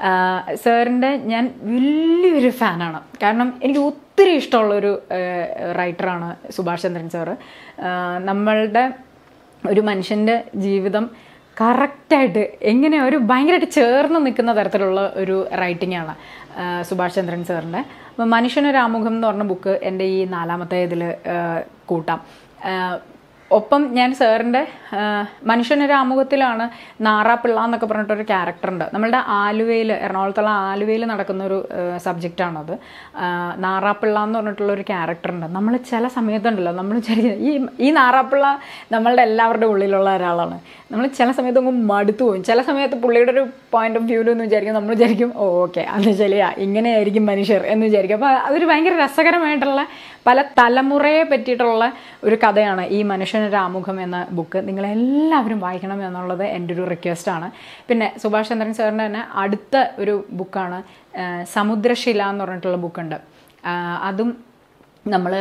സാറിൻ്റെ ഞാൻ വലിയൊരു ഫാനാണ് കാരണം എനിക്ക് ഒത്തിരി ഇഷ്ടമുള്ളൊരു റൈറ്ററാണ് സുഭാഷ് ചന്ദ്രൻ സാറ് നമ്മളുടെ ഒരു മനുഷ്യൻ്റെ ജീവിതം കറക്റ്റായിട്ട് എങ്ങനെ ഒരു ഭയങ്കരമായിട്ട് ചേർന്ന് നിൽക്കുന്ന തരത്തിലുള്ള ഒരു റൈറ്റിംഗ് ആണ് ആ, സുഭാഷ് ചന്ദ്രൻ സാറിൻ്റെ അപ്പം മനുഷ്യനൊരാമുഖം എന്ന് പറഞ്ഞ ബുക്ക് എൻ്റെ ഈ നാലാമത്തെ ഇതിൽ കൂട്ടാം ആ, ഒപ്പം ഞാൻ സാറിൻ്റെ മനുഷ്യനൊരു ആമുഖത്തിലാണ് നാറാപ്പിള്ള എന്നൊക്കെ പറഞ്ഞിട്ടൊരു ക്യാരക്ടറുണ്ട് നമ്മളുടെ ആലുവയിൽ എറണാകുളത്തുള്ള ആലുവയിൽ നടക്കുന്ന ഒരു സബ്ജക്റ്റാണത് നാറാപ്പിള്ള എന്ന് പറഞ്ഞിട്ടുള്ള ഒരു ക്യാരക്ടറുണ്ട് നമ്മൾ ചില സമയത്തുണ്ടല്ലോ നമ്മൾ വിചാരിക്കുന്നത് ഈ ഈ നാറാപ്പിള്ള നമ്മളുടെ എല്ലാവരുടെ ഉള്ളിലുള്ള ഒരാളാണ് നമ്മൾ ചില സമയത്ത് അങ്ങ് മടുത്തു പോകും ചില സമയത്ത് പുള്ളിയുടെ ഒരു പോയിന്റ് ഓഫ് വ്യൂവിൽ എന്ന് വിചാരിക്കും നമ്മൾ വിചാരിക്കും ഓ ഓക്കെ അത് ശരിയാ ഇങ്ങനെയായിരിക്കും മനുഷ്യർ എന്ന് വിചാരിക്കും അപ്പോൾ അതൊരു ഭയങ്കര രസകരമായിട്ടുള്ള പല തലമുറയെ പറ്റിയിട്ടുള്ള ഒരു കഥയാണ് ഈ മനുഷ്യനൊരു ആമുഖം എന്ന ബുക്ക് നിങ്ങളെല്ലാവരും വായിക്കണം എന്നുള്ളത് എൻ്റെ ഒരു റിക്വസ്റ്റാണ് പിന്നെ സുഭാഷ് ചന്ദ്രൻ സാറിൻ്റെ തന്നെ അടുത്ത ഒരു ബുക്കാണ് ആ, സമുദ്രശില എന്ന് പറഞ്ഞിട്ടുള്ള ബുക്കുണ്ട് ആ, അതും നമ്മൾ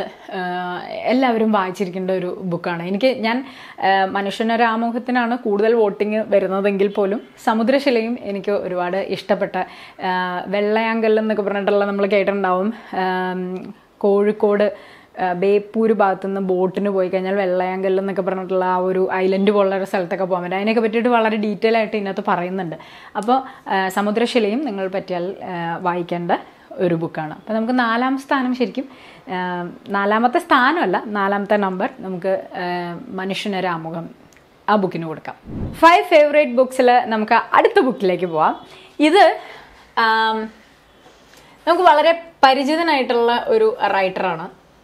എല്ലാവരും വായിച്ചിരിക്കേണ്ട ഒരു ബുക്കാണ് എനിക്ക് ഞാൻ ആ, മനുഷ്യനൊരാമുഖത്തിനാണ് കൂടുതൽ വോട്ടിങ് വരുന്നതെങ്കിൽ പോലും സമുദ്രശിലയും എനിക്ക് ഒരുപാട് ഇഷ്ടപ്പെട്ട ആ, വെള്ളയാങ്കൽ എന്നൊക്കെ പറഞ്ഞിട്ടുള്ള നമ്മൾ കേട്ടിട്ടുണ്ടാവും ആം, കോഴിക്കോട് ആ, ബേപ്പൂർ ഭാഗത്തു നിന്ന് ബോട്ടിന് പോയി കഴിഞ്ഞാൽ വെള്ളയാങ്കൽ എന്നൊക്കെ പറഞ്ഞിട്ടുള്ള ആ ഒരു ഐലൻഡ് പോലുള്ള ഒരു സ്ഥലത്തൊക്കെ പോകാൻ പറ്റും അതിനെയൊക്കെ പറ്റിയിട്ട് വളരെ ഡീറ്റെയിൽ ആയിട്ട് ഇതിനകത്ത് പറയുന്നുണ്ട് അപ്പോൾ ആ, സമുദ്രശിലയും നിങ്ങൾ പറ്റിയാൽ ആ, വായിക്കേണ്ട ഒരു ബുക്കാണ് അപ്പോൾ നമുക്ക് നാലാം സ്ഥാനം ശരിക്കും ആ, നാലാമത്തെ സ്ഥാനമല്ല നാലാമത്തെ നമ്പർ നമുക്ക് ആ, മനുഷ്യനൊരാമുഖം ആ ബുക്കിന് കൊടുക്കാം ഫൈവ് ഫേവറേറ്റ് ബുക്സിൽ നമുക്ക് അടുത്ത ബുക്കിലേക്ക് പോവാം ഇത് ആം, നമുക്ക് വളരെ പരിചിതനായിട്ടുള്ള ഒരു റൈറ്ററാണ്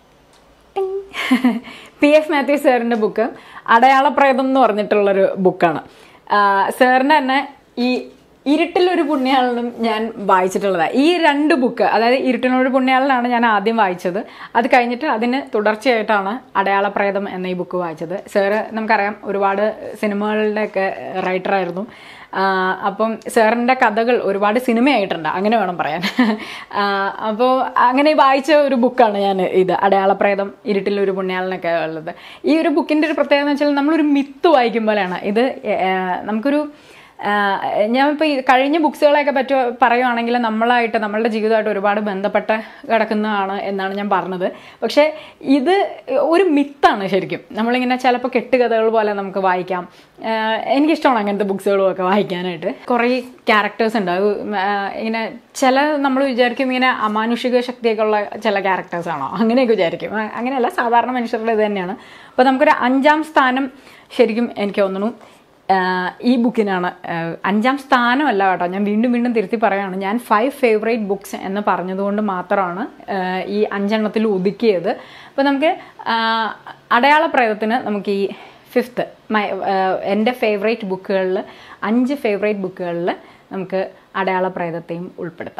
പി എഫ് മാത്യു സാറിൻ്റെ ബുക്ക് അടയാളപ്രേതം എന്ന് പറഞ്ഞിട്ടുള്ളൊരു ബുക്കാണ് സാറിൻ്റെ തന്നെ ഈ ഇരുട്ടിലൊരു പുണ്യാളനും ഞാൻ വായിച്ചിട്ടുള്ളതാണ് ഈ രണ്ട് ബുക്ക് അതായത് ഇരുട്ടിനൊരു പുണ്യാളനാണ് ഞാൻ ആദ്യം വായിച്ചത് അത് കഴിഞ്ഞിട്ട് അതിന് തുടർച്ചയായിട്ടാണ് അടയാളപ്രേതം എന്ന ഈ ബുക്ക് വായിച്ചത് സാറ് നമുക്കറിയാം ഒരുപാട് സിനിമകളുടെയൊക്കെ റൈറ്ററായിരുന്നു ആഹ് അപ്പം സാറിൻ്റെ കഥകൾ ഒരുപാട് സിനിമയായിട്ടുണ്ട് അങ്ങനെ വേണം പറയാൻ ആഹ് അപ്പോൾ അങ്ങനെ വായിച്ച ഒരു ബുക്കാണ് ഞാൻ ഇത് അടയാളപ്രേതം ഇരുട്ടിൽ ഒരു പുണ്യാളനൊക്കെ ഉള്ളത് ഈ ഒരു ബുക്കിൻ്റെ ഒരു പ്രത്യേകത എന്ന് വെച്ചാൽ നമ്മളൊരു മിത്ത് വായിക്കും പോലെയാണ് ഇത് ഏഹ് നമുക്കൊരു ഞാൻ ഇപ്പോൾ ഈ കഴിഞ്ഞ ബുക്സുകളെയൊക്കെ പറ്റി പറയുവാണെങ്കിൽ നമ്മളായിട്ട് നമ്മളുടെ ജീവിതമായിട്ട് ഒരുപാട് ബന്ധപ്പെട്ട് കിടക്കുന്നതാണ് എന്നാണ് ഞാൻ പറഞ്ഞത് പക്ഷേ ഇത് ഒരു മിത്താണ് ശരിക്കും നമ്മളിങ്ങനെ ചിലപ്പോൾ കെട്ടുകഥകൾ പോലെ നമുക്ക് വായിക്കാം ആഹ് എനിക്കിഷ്ടമാണ് അങ്ങനത്തെ ബുക്സുകളും ഒക്കെ വായിക്കാനായിട്ട് കുറേ ക്യാരക്ടേഴ്സ് ഉണ്ട് അത് ആഹ് ഇങ്ങനെ ചില നമ്മൾ വിചാരിക്കും ഇങ്ങനെ അമാനുഷിക ശക്തിയൊക്കെ ഉള്ള ചില ക്യാരക്ടേഴ്സ് ആണോ അങ്ങനെയൊക്കെ വിചാരിക്കും ആ, അങ്ങനെയല്ല സാധാരണ മനുഷ്യരുടെ ഇത് തന്നെയാണ് അപ്പോൾ നമുക്കൊരു അഞ്ചാം സ്ഥാനം ശരിക്കും എനിക്ക് തോന്നുന്നു ആഹ് ഈ ബുക്കിനാണ് ആഹ് അഞ്ചാം സ്ഥാനമല്ല കേട്ടോ ഞാൻ വീണ്ടും വീണ്ടും തിരുത്തി പറയുകയാണ് ഞാൻ ഫൈവ് ഫേവറേറ്റ് ബുക്സ് എന്ന് പറഞ്ഞതുകൊണ്ട് മാത്രമാണ് ആഹ് ഈ അഞ്ചെണ്ണത്തിൽ ഒതുക്കിയത് അപ്പോൾ നമുക്ക് ആഹ് അടയാളപ്രേതത്തിന് നമുക്ക് ഈ ഫിഫ്ത്ത് മൈ എൻ്റെ ഫേവറേറ്റ് ബുക്കുകളിൽ അഞ്ച് ഫേവറേറ്റ് ബുക്കുകളിൽ നമുക്ക് അടയാളപ്രേതത്തെയും ഉൾപ്പെടുത്താം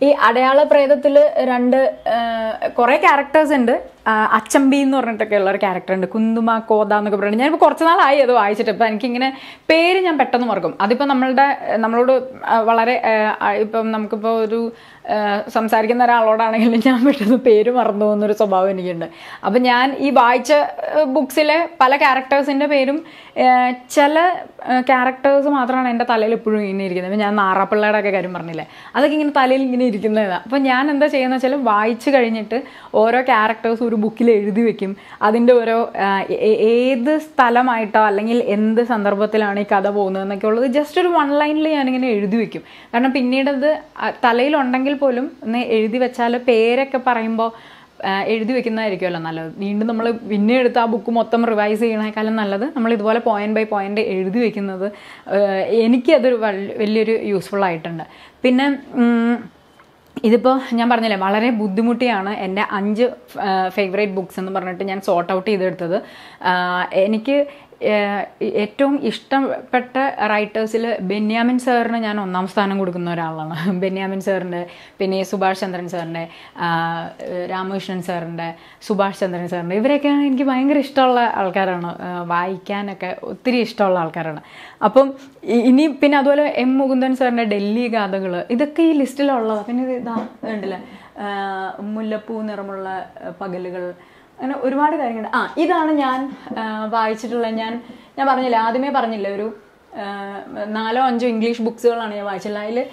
ഈ അടയാള പ്രേതത്തിൽ രണ്ട് കുറേ ക്യാരക്ടേഴ്സ് ഉണ്ട് ആ, അച്ചമ്പി എന്ന് പറഞ്ഞിട്ടൊക്കെ ഉള്ള ഒരു ക്യാരക്ടർ ഉണ്ട് കുന്തുമ കോത എന്നൊക്കെ പറയുന്നത് ഞാനിപ്പോൾ കുറച്ച് നാളായി അത് വായിച്ചിട്ട് ഇപ്പം എനിക്കിങ്ങനെ പേര് ഞാൻ പെട്ടെന്ന് മറക്കും അതിപ്പോൾ നമ്മളുടെ നമ്മളോട് ആ, വളരെ ആ, ഇപ്പം നമുക്കിപ്പോൾ ഒരു ആ, സംസാരിക്കുന്ന ഒരാളോടാണെങ്കിലും ഞാൻ പെട്ടെന്ന് പേര് മറന്നു പോകുന്നൊരു സ്വഭാവം എനിക്കുണ്ട് അപ്പം ഞാൻ ഈ വായിച്ച ബുക്സിലെ പല ക്യാരക്ടേഴ്സിൻ്റെ പേരും ആ, ചില ക്യാരക്ടേഴ്സ് മാത്രമാണ് എൻ്റെ തലയിൽ എപ്പോഴും ഇങ്ങനെ ഇരിക്കുന്നത് ഇപ്പം ഞാൻ നാറാപ്പിള്ളയുടെ ഒക്കെ കാര്യം പറഞ്ഞില്ലേ അതൊക്കെ ഇങ്ങനെ തലയിൽ ഇങ്ങനെ ഇരിക്കുന്നതാണ് അപ്പം ഞാൻ എന്താ ചെയ്യുന്നത് വെച്ചാൽ വായിച്ചു കഴിഞ്ഞിട്ട് ഓരോ ക്യാരക്ടേഴ്സ് ഒരു ബുക്കിൽ എഴുതി വെക്കും അതിൻ്റെ ഓരോ ആ, ഏ- ഏത് സ്ഥലമായിട്ടോ അല്ലെങ്കിൽ എന്ത് സന്ദർഭത്തിലാണ് ഈ കഥ പോകുന്നതെന്നൊക്കെ ഉള്ളത് ജസ്റ്റ് ഒരു വൺ ലൈനിൽ ഞാനിങ്ങനെ എഴുതി വെക്കും കാരണം പിന്നീട് അത് ആ തലയിലുണ്ടെങ്കിൽ പോലും ഒന്ന് എഴുതി വെച്ചാൽ പേരൊക്കെ പറയുമ്പോൾ എഴുതി വെക്കുന്നതായിരിക്കുമല്ലോ നല്ലത് വീണ്ടും നമ്മൾ പിന്നെ എടുത്ത് ആ ബുക്ക് മൊത്തം റിവൈസ് ചെയ്യണേക്കാളും നല്ലത് നമ്മൾ ഇതുപോലെ പോയിന്റ് ബൈ പോയിന്റ് എഴുതി വെക്കുന്നത് ആ, എനിക്കതൊരു വൽ- വലിയൊരു യൂസ്ഫുൾ ആയിട്ടുണ്ട് പിന്നെ ഉം, ഇതിപ്പോൾ ഞാൻ പറഞ്ഞില്ലേ വളരെ ബുദ്ധിമുട്ടിയാണ് എൻ്റെ അഞ്ച് ഫേവറേറ്റ് ബുക്സ് എന്ന് പറഞ്ഞിട്ട് ഞാൻ സോർട്ട് ഔട്ട് ചെയ്തെടുത്തത് ആഹ് എനിക്ക് ഏഹ് ഏറ്റവും ഇഷ്ടപ്പെട്ട റൈറ്റേഴ്സിൽ ബെന്യാമിൻ സാറിന് ഞാൻ ഒന്നാം സ്ഥാനം കൊടുക്കുന്ന ഒരാളാണ് ബെന്യാമിൻ സാറിൻ്റെ പിന്നെ സുഭാഷ് ചന്ദ്രൻ സാറിൻ്റെ ആഹ് രാമകൃഷ്ണൻ സാറിൻ്റെ സുഭാഷ് ചന്ദ്രൻ സാറിൻ്റെ ഇവരെയൊക്കെയാണ് എനിക്ക് ഭയങ്കര ഇഷ്ടമുള്ള ആൾക്കാരാണ് ആഹ് വായിക്കാനൊക്കെ ഒത്തിരി ഇഷ്ടമുള്ള ആൾക്കാരാണ് അപ്പം ഇ- ഇനി പിന്നെ അതുപോലെ എം മുകുന്ദൻ സാറിൻ്റെ ഡൽഹി ഗാഥകൾ ഇതൊക്കെ ഈ ലിസ്റ്റിലുള്ളതാണ് പിന്നെ ഇത് ഇതാ വേണ്ടില്ല മുല്ലപ്പൂ നിറമുള്ള ആഹ് പകലുകൾ അങ്ങനെ ഒരുപാട് കാര്യങ്ങളുണ്ട് ആ ഇതാണ് ഞാൻ ആഹ് വായിച്ചിട്ടുള്ള ഞാൻ ഞാൻ പറഞ്ഞില്ല ആദ്യമേ പറഞ്ഞില്ല ഒരു ആഹ് നാലോ അഞ്ചോ ഇംഗ്ലീഷ് ബുക്സുകളാണ് ഞാൻ വായിച്ചിട്ടുള്ളത് അതിൽ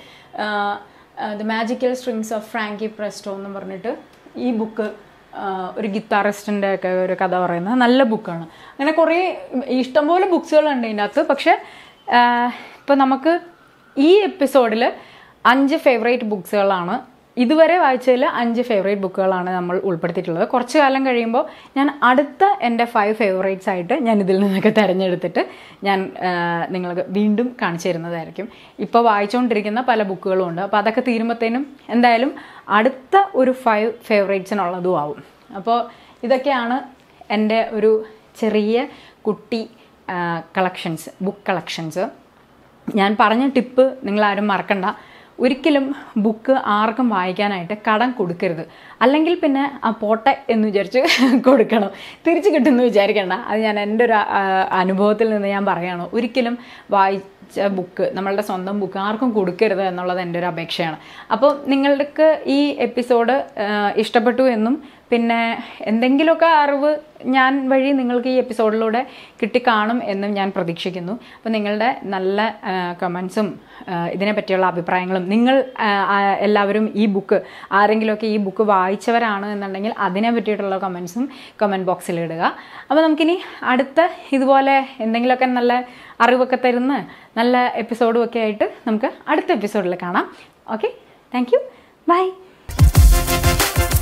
the magical strings of Frankie Presto എന്ന് പറഞ്ഞിട്ട് ഈ ബുക്ക് ഒരു ഗിത്താറിസ്റ്റിൻ്റെ ഒക്കെ ഒരു കഥ പറയുന്നത് നല്ല ബുക്കാണ് അങ്ങനെ കുറേ ഇഷ്ടംപോലെ ബുക്സുകളുണ്ട് ഇതിൻ്റെ അകത്ത് പക്ഷേ ഇപ്പോൾ നമുക്ക് ഈ എപ്പിസോഡിൽ അഞ്ച് ഫേവറേറ്റ് ബുക്സുകളാണ് ഇതുവരെ വായിച്ചതിൽ അഞ്ച് ഫേവറേറ്റ് ബുക്കുകളാണ് നമ്മൾ ഉൾപ്പെടുത്തിയിട്ടുള്ളത് കുറച്ച് കാലം കഴിയുമ്പോൾ ഞാൻ അടുത്ത എൻ്റെ ഫൈവ് ഫേവറേറ്റ്സ് ആയിട്ട് ഞാൻ ഇതിൽ നിന്നൊക്കെ തിരഞ്ഞെടുത്തിട്ട് ഞാൻ ആ, നിങ്ങൾക്ക് വീണ്ടും കാണിച്ചു തരുന്നതായിരിക്കും ഇപ്പോൾ വായിച്ചുകൊണ്ടിരിക്കുന്ന പല ബുക്കുകളും ഉണ്ട് അപ്പോൾ അതൊക്കെ തീരുമ്പോഴത്തേനും എന്തായാലും അടുത്ത ഒരു ഫൈവ് ഫേവറേറ്റ്സിനുള്ളതും ആവും അപ്പോൾ ഇതൊക്കെയാണ് എൻ്റെ ഒരു ചെറിയ കുട്ടി കളക്ഷൻസ് ബുക്ക് കളക്ഷൻസ് ഞാൻ പറഞ്ഞ ടിപ്പ് നിങ്ങളാരും മറക്കണ്ട ഒരിക്കലും ബുക്ക് ആർക്കും വായിക്കാനായിട്ട് കടം കൊടുക്കരുത് അല്ലെങ്കിൽ പിന്നെ ആ പോട്ടെ എന്ന് വിചാരിച്ച് കൊടുക്കണം തിരിച്ച് കിട്ടുമെന്ന് വിചാരിക്കണ്ട അത് ഞാൻ എൻ്റെ ഒരു ആ, അനുഭവത്തിൽ നിന്ന് ഞാൻ പറയുകയാണ് ഒരിക്കലും വായിച്ച ബുക്ക് നമ്മളുടെ സ്വന്തം ബുക്ക് ആർക്കും കൊടുക്കരുത് എന്നുള്ളത് എൻ്റെ ഒരു അപേക്ഷയാണ് അപ്പോൾ നിങ്ങൾക്ക് ഈ എപ്പിസോഡ് ഇഷ്ടപ്പെട്ടു എന്നും പിന്നെ എന്തെങ്കിലുമൊക്കെ അറിവ് ഞാൻ വഴി നിങ്ങൾക്ക് ഈ എപ്പിസോഡിലൂടെ കിട്ടിക്കാണും എന്നും ഞാൻ പ്രതീക്ഷിക്കുന്നു അപ്പോൾ നിങ്ങളുടെ നല്ല കമൻസും ഇതിനെ പറ്റിയുള്ള അഭിപ്രായങ്ങളും നിങ്ങൾ ആ, ആ, എല്ലാവരും ഈ ബുക്ക് ആരെങ്കിലുമൊക്കെ ഈ ബുക്ക് വായിച്ചവരാണ് എന്നുണ്ടെങ്കിൽ അതിനെ പറ്റിയിട്ടുള്ള കമൻസും കമൻറ്റ് ബോക്സിൽ ഇടുക അപ്പോൾ നമുക്കിനി അടുത്ത ഇതുപോലെ എന്തെങ്കിലുമൊക്കെ നല്ല അറിവൊക്കെ തരുന്ന നല്ല എപ്പിസോഡും ഒക്കെ ആയിട്ട് നമുക്ക് അടുത്ത എപ്പിസോഡിൽ കാണാം ഓക്കെ താങ്ക് യു ബൈ